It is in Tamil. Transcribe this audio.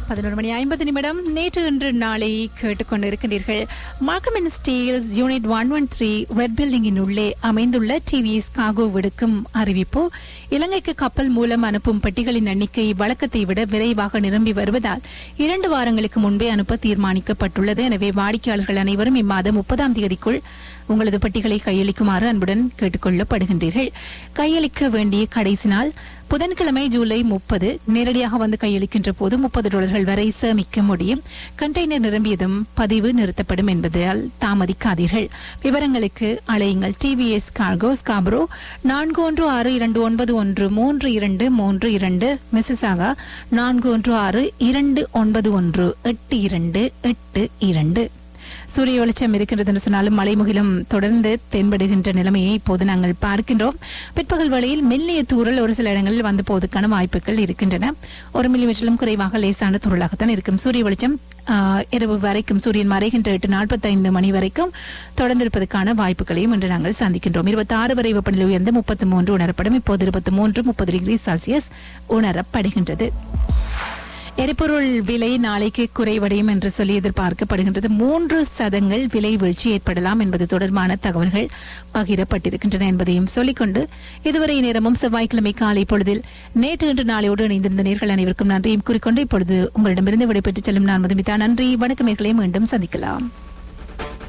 பதினொரு மணி ஐம்பது நிமிடம் நேற்று இன்று நாளை கேட்டுக்கொண்டு இருக்கின்றீர்கள் Markham Steeles unit one one three red பில்டிங்கின் உள்ளே அமைந்துள்ள டிவிஎஸ் காகோ விடுக்கும் அறிவிப்பு இலங்கைக்கு கப்பல் மூலம் அனுப்பும் பெட்டிகளின் எண்ணிக்கை வழக்கத்தை விட விரைவாக நிரம்பி வருவதால் இரண்டு வாரங்களுக்கு முன்பே அனுப்ப தீர்மானிக்கப்பட்டுள்ளது எனவே வாடிக்கையாளர்கள் அனைவரும் இம்மாதம் முப்பதாம் தேதிக்குள் உங்களது பெட்டிகளை கையளிக்குமாறு அன்புடன் கேட்டுக்கொள்ளப்படுகின்றீர்கள் கையளிக்க வேண்டிய கடைசி நாள் புதன்கிழமை ஜூலை முப்பது நேரடியாக வந்து கையளிக்கின்ற போது முப்பது டாலர்கள் வரை சேமிக்க முடியும் கண்டெய்னர் நிரம்பியதும் பதிவு நிறுத்தப்படும் என்பதால் தாமதிக்காதீர்கள் விவரங்களுக்கு அழையுங்கள் டிவிஎஸ் கார்கோ ஸ்காபரோ நான்கு ஒன்று ஆறு இரண்டு ஒன்பது ஒன்று மூன்று இரண்டு மூன்று இரண்டு மிஸ்ஸாகா நான்கு ஒன்று ஆறு இரண்டு ஒன்பது ஒன்று எட்டு இரண்டு எட்டு இரண்டு சூரிய வெளிச்சம் இருக்கின்றது என்று சொன்னாலும் மழை முகிலும் தொடர்ந்து தென்படுகின்ற நிலைமையை இப்போது நாங்கள் பார்க்கின்றோம் பிற்பகல் வேளையில் மெல்லிய தூறல் ஒரு சில இடங்களில் வந்து போவதற்கான வாய்ப்புகள் இருக்கின்றன ஒரு மில்லிமீட்டரிலும் குறைவாக லேசான தூறலாகத்தான் இருக்கும் சூரிய வெளிச்சம் ஆஹ், இரவு வரைக்கும் சூரியன் மறைகின்ற எட்டு நாற்பத்தைந்து மணி வரைக்கும் தொடர்ந்திருப்பதற்கான வாய்ப்புகளையும் இன்று நாங்கள் சந்திக்கின்றோம் இருபத்தி ஆறு வரை வெப்பநிலை உயர்ந்து முப்பத்தி மூன்று உணரப்படும் இப்போது இருபத்தி மூன்று முப்பது டிகிரி செல்சியஸ் உணரப்படுகின்றது எரிபொருள் விலை நாளைக்கு குறைவடையும் என்று சொல்லி எதிர்பார்க்கப்படுகின்றது மூன்று சதங்கள் விலை வீழ்ச்சி ஏற்படலாம் என்பது தொடர்பான தகவல்கள் பகிரப்பட்டிருக்கின்றன என்பதையும் சொல்லிக்கொண்டு இதுவரை நேரமும் செவ்வாய்க்கிழமை காலை பொழுதில் நேற்று இன்று நாளையோடு இணைந்திருந்த நேர்கள் அனைவருக்கும் நன்றியும் கூறிக்கொண்டு இப்பொழுது உங்களிடமிருந்து விடைபெற்றுச் செல்லும் நான் மதுமிதா நன்றி வணக்கம் நேர்களை மீண்டும் சந்திக்கலாம்